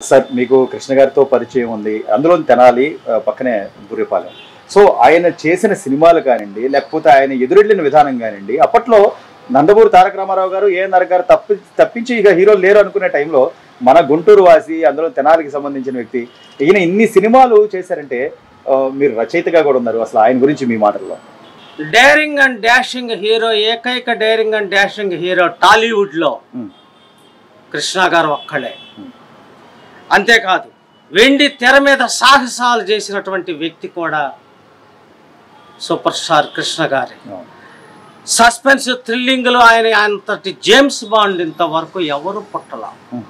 Sir మీకు కృష్ణ గారితో పరిచయం ఉంది అందులో తెనాలి ఆ, పక్కనే బుర్రిపాలెం సో ఆయన చేసిన సినిమాలు కానివ్వండి లేకపోతే ఆయన ఎదురెళ్ళిన విధానం కానివ్వండి అప్పట్లో నందమూరి తారక రామారావు గారు ఏఎన్ఆర్ గారు తప్పి తప్పించి ఇక హీరోలు లేరు అనుకునే టైంలో మన గుంటూరు వాసి అందులో తెనాలికి సంబంధించిన వ్యక్తి ఈయన ఇన్ని సినిమాలు చేశారంటే ఆ, మీరు రచయితగా కూడా ఉన్నారు అసలు ఆయన గురించి మీ మాటల్లో డేరింగ్ అండ్ డాషింగ్ హీరో ఏకైక డేరింగ్ అండ్ డాషింగ్ హీరో టాలీవుడ్లో ఉమ్, కృష్ణ గారు ఒక్కడే ఉమ్, అంతేకాదు వెండి తెర మీద సాహసాలు చేసినటువంటి వ్యక్తి కూడా సూపర్ స్టార్ కృష్ణ గారి అవును. సస్పెన్స్ థ్రిల్లింగ్లో ఆయన అంతటి జేమ్స్ బాండ్ ఇంతవరకు ఎవరు పుట్టల ఉమ్,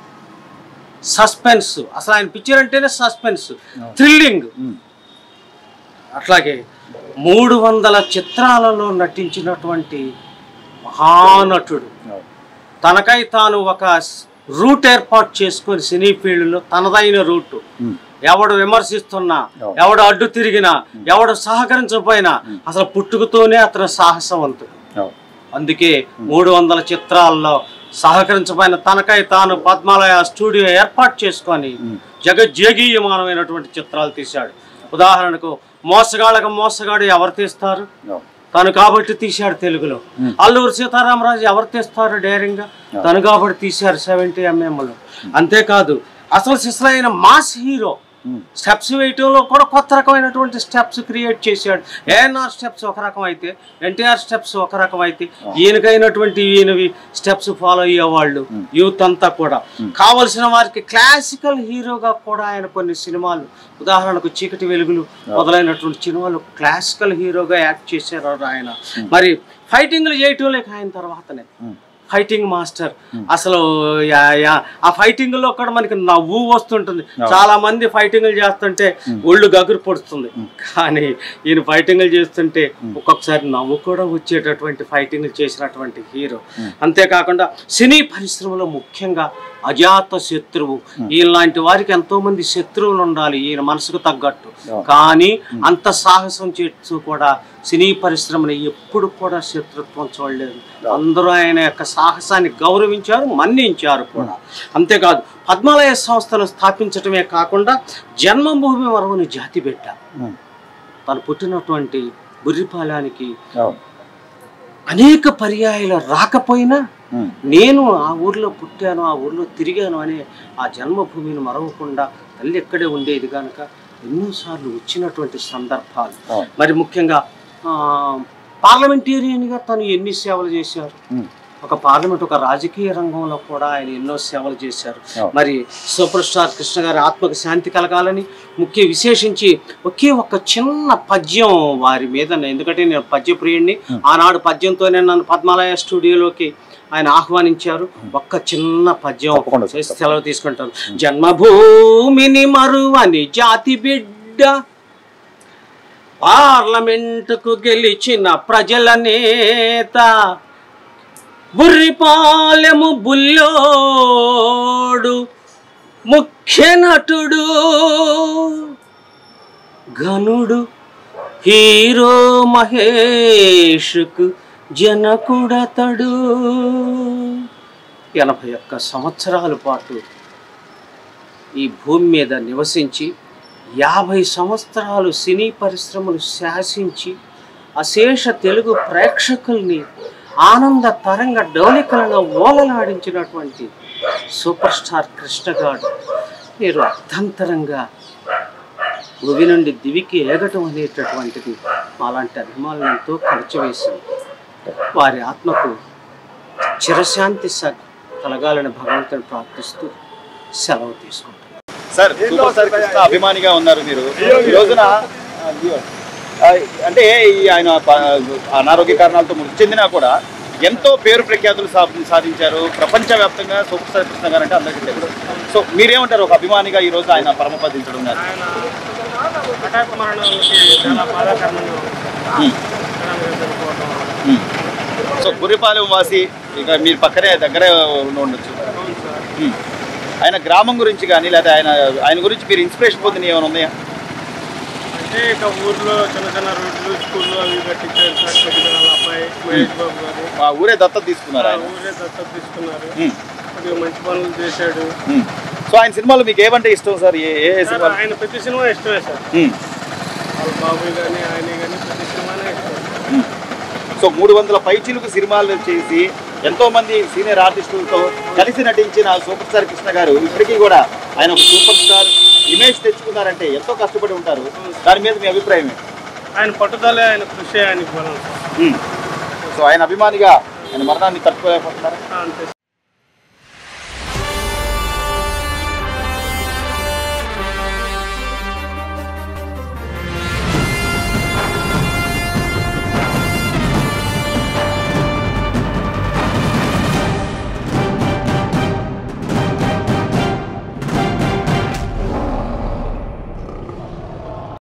సస్పెన్స్ అసలు ఆయన పిక్చర్ అంటేనే సస్పెన్స్ అవును. థ్రిల్లింగ్ ఉమ్, అట్లాగే మూడు వందల చిత్రాలలో నటించినటువంటి మహానటుడు అవును. తనకై తాను ఒక రూట్ ఏర్పాటు చేసుకొని సినీ ఫీల్డ్లో తనదైన రూట్ ఉమ్, ఎవడు విమర్శిస్తున్నా అవును. ఎవడు అడ్డు తిరిగినా ఎవడు సహకరించకపోయినా అసలు పుట్టుకతోనే అతను సాహసవంతుడు అవును. అందుకే మూడు వందల చిత్రాల్లో సహకరించబోయిన తనకై తాను పద్మాలయ స్టూడియో ఏర్పాటు చేసుకొని ఉమ్, జగజ్జేగీయమానమైనటువంటి చిత్రాలు తీశాడు ఉదాహరణకు మోసగాళ్ళకు మోసగాడు ఎవరు తీస్తారు అవును. తను కాబట్టి తీశాడు తెలుగులో Hmm. అల్లూరు సీతారామరాజు ఎవరు తీస్తారు డేరింగ్గా తను కాబట్టి తీశారు సెవెంటీ ఎంఎంలో అంతేకాదు అసలు సిసలైన మాస్ హీరో ఉమ్, స్టెప్స్ వేయటంలో కూడా కొత్త రకమైనటువంటి స్టెప్స్ క్రియేట్ చేశాడు ఏఎన్ఆర్ స్టెప్స్ ఒక రకం అయితే ఎన్టీఆర్ స్టెప్స్ ఒక రకం అయితే ఈయనకైనటువంటి ఈయనవి స్టెప్స్ ఫాలో అయ్యేవాళ్ళు యూత్ అంతా కూడా కావలసిన వారికి క్లాసికల్ హీరోగా కూడా ఆయన కొన్ని సినిమాలు ఉదాహరణకు చీకటి వెలుగులు మొదలైనటువంటి సినిమాలు క్లాసికల్ హీరోగా యాక్ట్ చేశారు ఆయన మరి ఫైటింగ్లు చేయటం లేక ఆయన తర్వాతనే ఉమ్, ఫైటింగ్ మాస్టర్ అసలు యా- యా- ఆ ఫైటింగ్ లో కూడా మనకి నవ్వు వస్తుంటుంది చాలా మంది ఫైటింగ్లు చేస్తుంటే ఒళ్ళు గగురు పొడుస్తుంది కానీ ఈయన ఫైటింగ్లు చేస్తుంటే ఒక్కొక్కసారి నవ్వు కూడా వచ్చేటటువంటి ఫైటింగ్లు చేసినటువంటి హీరో అంతేకాకుండా సినీ పరిశ్రమలో ముఖ్యంగా అజాత శత్రువు ఈయనలాంటి వారికి ఎంతో మంది శత్రువులు ఉండాలి ఈయన మనసుకు తగ్గట్టు కానీ అంత సాహసం చేస్తూ కూడా సినీ పరిశ్రమని ఎప్పుడు కూడా శత్రుత్వం చూడలేదు అందరూ ఆయన యొక్క సాహసాన్ని గౌరవించారు మన్నించారు కూడా అంతేకాదు పద్మాలయ సంస్థను స్థాపించటమే కాకుండా జన్మభూమి మరవని జాతి బిడ్డ ఉమ్, తను పుట్టినటువంటి బుర్రిపాలానికి అవును. అనేక పర్యాయాలు రాకపోయినా ఉమ్, నేను ఆ ఊర్లో పుట్టాను ఆ ఊర్లో తిరిగాను అనే ఆ జన్మభూమిని మరవకుండా తల్లి ఎక్కడే ఉండేది కనుక ఎన్నోసార్లు వచ్చినటువంటి సందర్భాలు అవును. మరి ముఖ్యంగా ఆ, పార్లమెంటేరియన్గా తను ఎన్ని సేవలు చేశారు ఉమ్, ఒక పార్లమెంట్ ఒక రాజకీయ రంగంలో కూడా ఆయన ఎన్నో సేవలు చేశారు అవును. మరి సూపర్ స్టార్ కృష్ణ గారి ఆత్మకు శాంతి కలగాలని ముఖ్య విశేషించి ఒకే ఒక చిన్న పద్యం వారి మీద ఎందుకంటే నేను పద్య ప్రియుడిని ఆనాడు పద్యంతోనే నన్ను పద్మాలయ స్టూడియోలోకి ఆయన ఆహ్వానించారు ఒక్క చిన్న పద్యం తప్పకుండా సార్, చేసి సెలవు తీసుకుంటాను జన్మభూమిని మరువని జాతి బిడ్డ పార్లమెంటుకు గెలిచిన ప్రజల నేత బుర్రిపాలెము బుల్లోడు ముఖ్య నటుడు ఘనుడు హీరో మహేష్కు జనకుడతడు ఎనభై ఒక్క సంవత్సరాల పాటు ఈ భూమి మీద నివసించి యాభై సంవత్సరాలు సినీ పరిశ్రమలు శాసించి అశేష తెలుగు ప్రేక్షకుల్ని ఆనంద తరంగ డోలికలలో ఓలలాడించినటువంటి సూపర్ స్టార్ కృష్ణగాడు మీరు అర్థంతరంగా భూమి నుండి దివికి ఏగటం అనేటటువంటిది అలాంటి అభిమానులు ఎంతో ఖర్చు వేసింది వారి ఆత్మకు చిరశాంతి స కలగాలని భగవంతుని ప్రార్థిస్తూ సెలవు తీసుకుంటాను సార్ సూపర్ స్టార్ కృష్ణ అభిమానిగా ఉన్నారు మీరు ఈ రోజున ఆ, అంటే ఈ ఆయన ప- అనారోగ్య కారణాలతో మృతి చెందినా కూడా ఎంతో పేరు ప్రఖ్యాతులు సా- సాధించారు ప్రపంచవ్యాప్తంగా సూపర్ స్టార్ కృష్ణ గారు అంటే అందరికీ తెలుసు సో మీరేమంటారు ఒక అభిమానిగా ఈ రోజు ఆయన పరమపదించడం గారు ఆయన హఠాత్ మరణానికి చాలా బాధాకరణంగా ఉంది. ఉమ్, సడన్గా చనిపోవడం. ఉమ్. సో గురిపాలెం వాసి ఇక మీరు పక్కనే దగ్గరే ఉండొచ్చు అవును సార్. ఉమ్. ఆయన గ్రామం గురించి కానీ లేదా ఆయన ఆయన గురించి మీరు ఇన్స్పిరేషన్ పొందిన ఏమైనా ఉన్నాయా అంటే ఇక ఊర్లో చిన్న చిన్న రోడ్లు స్కూళ్ళు అవి కట్టించారు సార్ కొద్దిగా వాళ్ళ అబ్బాయి మహేష్ బాబు గారు మా ఊరే దత్తత తీసుకున్నారు ఆ ఆయన ఊరే దత్తత తీసుకున్నారు ఉమ్, కొద్దిగా మంచి పనులు చేశాడు ఉమ్. సో ఆయన సినిమాలు మీకు ఏమంటే ఇష్టం సార్ ఏ ఏ సార్ సినిమాలు ఆయన ప్రతి సినిమా ఇష్టమే సార్ ఉమ్. వాళ్ళ బాబు కానీ ఆయన కానీ ప్రతి సినిమానే ఇష్టం సో మూడు వందల పైచిలుకు సినిమాలు చేసి ఎంతో మంది సీనియర్ ఆర్టిస్టులతో కలిసి నటించిన సూపర్ స్టార్ కృష్ణ గారు ఇప్పటికీ కూడా ఆయన ఒక సూపర్ స్టార్ ఇమేజ్ తెచ్చుకున్నారంటే ఎంతో కష్టపడి ఉంటారు దాని మీద మీ అభిప్రాయం ఏంటి ఆయన పట్టుదలే ఆయన కృషి ఆయనకి బలం సార్ ఉమ్. సో ఆయన అభిమానిగా ఆయన మరణాన్ని తట్టుకోలేకపోతున్నారు ఆ, అంతే